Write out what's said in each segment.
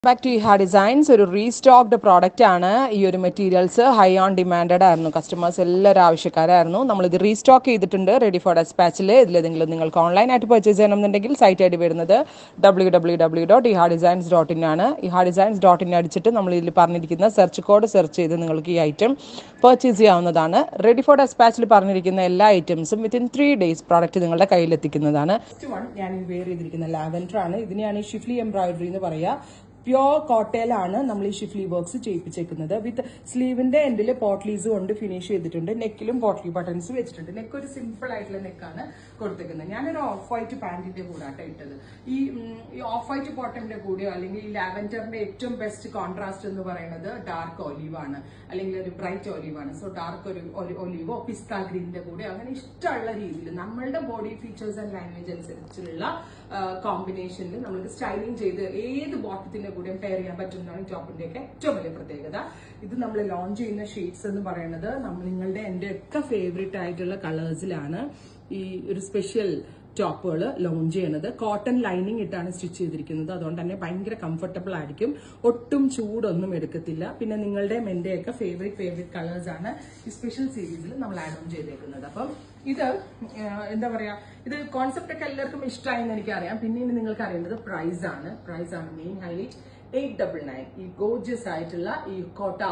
back to Eha Designs ഒരു restocked product ആണ് ഈ ഒരു മെറ്റീരിയൽസ് ഹൈ ഓൺ ഡിമാൻഡഡ് ആയിരുന്നു കസ്റ്റമേഴ്സ് എല്ലാവരും ആവശ്യക്കാരായിരുന്നു നമ്മളിത് റീസ്റ്റോക്ക് ചെയ്തിട്ടുണ്ട് റെഡി ഫോർ ഡെസ്പാച്ചിൽ ഇതിലേതെങ്കിലും നിങ്ങൾക്ക് ഓൺലൈനായിട്ട് പർച്ചേസ് ചെയ്യണമെന്നുണ്ടെങ്കിൽ സൈറ്റ് ഐ ഡി വരുന്നത് W W W dot Eha Designs dot in ആണ് ഇഹാ ഡിസൈൻസ് ഡോട്ട് ഇൻ അടിച്ചിട്ട് നമ്മൾ ഇതിൽ പറഞ്ഞിരിക്കുന്ന സെർച്ച് കോഡ് സെർച്ച് ചെയ്ത് നിങ്ങൾക്ക് ഈ ഐറ്റം പർച്ചേസ് ചെയ്യാവുന്നതാണ് റെഡി ഫോർ ഡെസ്പാച്ചിൽ പറഞ്ഞിരിക്കുന്ന എല്ലാ ഐറ്റംസും വിത്തിൻ ത്രീ ഡേയ്സ് പ്രോഡക്റ്റ് നിങ്ങളുടെ കയ്യിലെത്തിക്കുന്നതാണ് ഫസ്റ്റ് വൺ ഞാൻ വെയർ ചെയ്തിരിക്കുന്ന ലാവൻഡർ ആണ് ഇതിനെയാണ് ഈ ഷിഫ്ലി എംബ്രോയിഡറി എന്ന് പറയുക പ്യോർ കോട്ടയിലാണ് നമ്മൾ ഈ ഷിഫ്ലി വർക്ക്സ് ചെയ്യിപ്പിച്ചേക്കുന്നത് വിത്ത് സ്ലീവിന്റെ എൻഡിൽ പോട്ട്ലീസ് കൊണ്ട് ഫിനിഷ് ചെയ്തിട്ടുണ്ട് നെക്കിലും പോട്ട്ലി ബട്ടൺസ് വെച്ചിട്ടുണ്ട് നെക്ക് ഒരു സിമ്പിൾ ആയിട്ടുള്ള നെക്കാണ് കൊടുത്തേക്കുന്നത് ഞാനൊരു ഓഫ് വൈറ്റ് പാന്റിന്റെ കൂടെ ആട്ടോ ഇട്ടത് ഈ ഉം, ഈ ഓഫ് വൈറ്റ് ബോട്ടമിന്റെ കൂടെയോ അല്ലെങ്കിൽ ഈ ലാവൻഡറിന്റെ ഏറ്റവും ബെസ്റ്റ് കോൺട്രാസ്റ്റ് എന്ന് പറയുന്നത് ഡാർക്ക് ഒലീവ് ആണ് അല്ലെങ്കിൽ ഒരു ബ്രൈറ്റ് ഒലീവ് ആണ് സോ ഡാർക്ക് ഒരു ഒലീവോ പിസ്ത ഗ്രീനിന്റെ കൂടെ അങ്ങനെ ഇഷ്ടമുള്ള രീതിയിൽ നമ്മളുടെ ബോഡി ഫീച്ചേഴ്സ് ആൻഡ് ലാംഗ്വേജ് അനുസരിച്ചുള്ള കോമ്പിനേഷനിൽ നമുക്ക് സ്റ്റൈലിംഗ് ചെയ്ത് ഏത് ബോട്ടത്തിന്റെ കൂടെയും പെയർ ചെയ്യാൻ പറ്റുന്നതാണ് ഈ ടോപ്പിന്റെ ഒക്കെ ഏറ്റവും വലിയ പ്രത്യേകത ഇത് നമ്മൾ ലോഞ്ച് ചെയ്യുന്ന ഷെയ്ഡ്സ് എന്ന് പറയുന്നത് നമ്മൾ നിങ്ങളുടെ എന്റെ ഒക്കെ ഫേവറേറ്റ് ആയിട്ടുള്ള കളേഴ്സിലാണ് ഈ ഒരു സ്പെഷ്യൽ ടോപ്പുകൾ ലോഞ്ച് ചെയ്യുന്നത് കോട്ടൺ ലൈനിങ് ഇട്ടാണ് സ്റ്റിച്ച് ചെയ്തിരിക്കുന്നത് അതുകൊണ്ട് തന്നെ ഭയങ്കര കംഫർട്ടബിൾ ആയിരിക്കും ഒട്ടും ചൂടൊന്നും എടുക്കത്തില്ല പിന്നെ നിങ്ങളുടെ എന്റെയൊക്കെ ഫേവറേറ്റ് ഫേവറേറ്റ് കളേഴ്സ് ആണ് ഈ സ്പെഷ്യൽ സീരീസിൽ നമ്മൾ ആഡ് ഓൺ ചെയ്തേക്കുന്നത് അപ്പം ഇത് ആ, എന്താ പറയാ ഇത് കോൺസെപ്റ്റ് ഒക്കെ എല്ലാവർക്കും ഇഷ്ടമായി എന്ന് എനിക്കറിയാം പിന്നീട് നിങ്ങൾക്ക് അറിയേണ്ടത് പ്രൈസ് ആണ് പ്രൈസ് ആണ് main highlight eight double nine ഈ ഗോർജിയസ് ആയിട്ടുള്ള ഈ Kota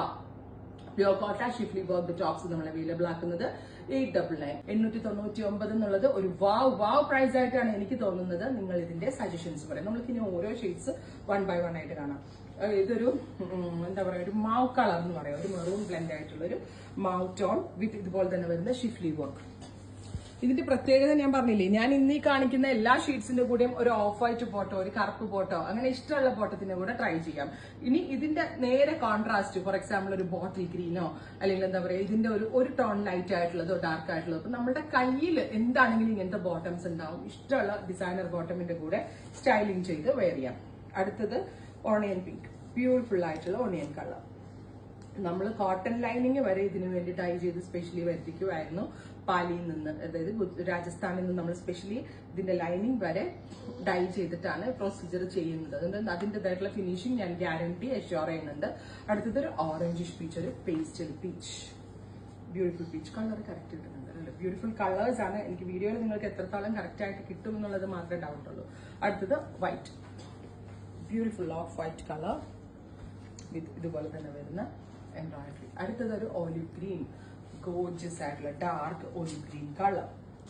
pure Kota schiffli work tops നമ്മൾ അവൈലബിൾ ആക്കുന്നത് എയ്റ്റ് ഡബിൾ നയൻ എണ്ണൂറ്റി തൊണ്ണൂറ്റി ഒമ്പത് എന്നുള്ളത് ഒരു വാവ് വാവ് പ്രൈസ് ആയിട്ടാണ് എനിക്ക് തോന്നുന്നത് നിങ്ങൾ ഇതിന്റെ സജഷൻസ് പറയാം നമ്മൾക്ക് ഇനി ഓരോ ഷെയ്ഡ്സ് വൺ ബൈ വൺ ആയിട്ട് കാണാം ഏഹ് ഇതൊരു ഉം, എന്താ പറയാ ഒരു മാവ് കളർ എന്ന് പറയാം ഒരു മെറൂൺ ബ്ലെൻഡ് ആയിട്ടുള്ള ഒരു മാവ് ടോൺ വിത്ത് ഇതുപോലെ തന്നെ വരുന്ന ഷിഫ്ലി വർക്ക് ഇതിന്റെ പ്രത്യേകത ഞാൻ പറഞ്ഞില്ലേ ഞാൻ ഇന്ന് ഈ കാണിക്കുന്ന എല്ലാ ഷീറ്റ്സിന്റെ കൂടെയും ഒരു ഓഫ് വൈറ്റ് പോട്ടോ ഒരു കറുപ്പ് പോട്ടോ അങ്ങനെ ഇഷ്ടമുള്ള പോട്ടത്തിന്റെ കൂടെ ട്രൈ ചെയ്യാം ഇനി ഇതിന്റെ നേരെ കോൺട്രാസ്റ്റ് ഫോർ എക്സാമ്പിൾ ഒരു ബോട്ടിൽ ഗ്രീനോ അല്ലെങ്കിൽ എന്താ പറയാ ഇതിന്റെ ഒരു ഒരു ടോൺ ലൈറ്റ് ആയിട്ടുള്ളതോ ഡാർക്ക് ആയിട്ടുള്ളതോ അപ്പൊ നമ്മുടെ കയ്യിൽ എന്താണെങ്കിലും ഇങ്ങനത്തെ ബോട്ടംസ് ഉണ്ടാവും ഇഷ്ടമുള്ള ഡിസൈനർ ബോട്ടമിന്റെ കൂടെ സ്റ്റൈലിംഗ് ചെയ്ത് വെയർ ചെയ്യാം അടുത്തത് ഓണിയൻ പിങ്ക് ബ്യൂട്ടിഫുൾ ആയിട്ടുള്ള ഓണിയൻ കളർ നമ്മൾ കോട്ടൺ ലൈനിങ് വരെ ഇതിനു വേണ്ടി ഡൈ ചെയ്ത് സ്പെഷ്യലി വരുത്തിക്കുമായിരുന്നു പാലിയിൽ നിന്ന് അതായത് ഗുജ- രാജസ്ഥാനിൽ നിന്ന് നമ്മൾ സ്പെഷ്യലി ഇതിന്റെ ലൈനിങ് വരെ ഡൈ ചെയ്തിട്ടാണ് പ്രൊസീജിയർ ചെയ്യുന്നത് അതുകൊണ്ട് അതിൻ്റെതായിട്ടുള്ള ഫിനിഷിംഗ് ഞാൻ ഗ്യാരണ്ടി അഷ്യോർ ചെയ്യുന്നുണ്ട് അടുത്തത് ഒരു ഓറഞ്ചിഷ് പീച്ച് ഒരു pastel peach beautiful peach colour correct കിട്ടുന്നുണ്ട് അല്ലേ ബ്യൂട്ടിഫുൾ കളേഴ്സ് ആണ് എനിക്ക് വീഡിയോയിൽ നിങ്ങൾക്ക് എത്രത്തോളം കറക്റ്റ് ആയിട്ട് കിട്ടും എന്നുള്ളത് മാത്രമേ ഡൗട്ട് ഉള്ളൂ അടുത്തത് white beautiful off white colour with ഇതുപോലെ തന്നെ വരുന്ന എംബ്രോയിഡറി അടുത്തത് ഒരു ഓലിവ് ഗ്രീൻ ഗോർജസ് ആയിട്ടുള്ള ഡാർക്ക് ഓലിവ് ഗ്രീൻ കളർ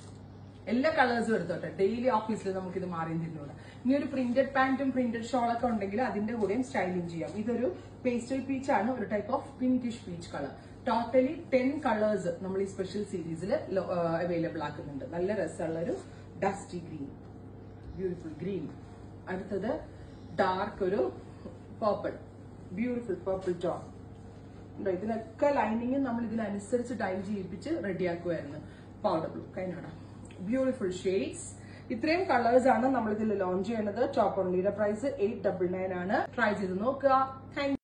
എല്ലാ കളേഴ്സും എടുത്തോട്ടെ ഡെയിലി ഓഫീസിൽ നമുക്ക് ഇത് മാറിയും തിന്നൂടെ ഇനി ഒരു പ്രിന്റഡ് പാന്റും പ്രിന്റഡ് ഷോളൊക്കെ ഉണ്ടെങ്കിൽ അതിന്റെ കൂടെയും സ്റ്റൈലിംഗ് ചെയ്യാം ഇതൊരു പേസ്റ്റൽ പീച്ച് ആണ് ഒരു type of pinkish peach colour totally ten colours നമ്മൾ ഈ സ്പെഷ്യൽ സീരീസിൽ അവൈലബിൾ ആക്കുന്നുണ്ട് നല്ല രസമുള്ള ഒരു ഡസ്റ്റി ഗ്രീൻ ബ്യൂട്ടിഫുൾ ഗ്രീൻ അടുത്തത് ഡാർക്ക് ഒരു പേർപ്പിൾ ബ്യൂട്ടിഫുൾ പേർപ്പിൾ ടോൺ ഉണ്ടോ ഇതിനൊക്കെ ലൈനിങ് നമ്മൾ ഇതിനനുസരിച്ച് ഡൈ ചെയ്യിപ്പിച്ച് റെഡിയാക്കുമായിരുന്നു പൗഡർ ബ്ലൂ കൈനട ബ്യൂട്ടിഫുൾ ഷെയ്ഡ്സ് ഇത്രയും കളേഴ്സ് ആണ് നമ്മൾ ഇതിൽ ലോഞ്ച് ചെയ്യുന്നത് ടോപ്പ് ഓൺലിയുടെ പ്രൈസ് എയ്റ്റ് ഡബിൾ നയൻ ആണ് ട്രൈ ചെയ്ത് നോക്കുക താങ്ക്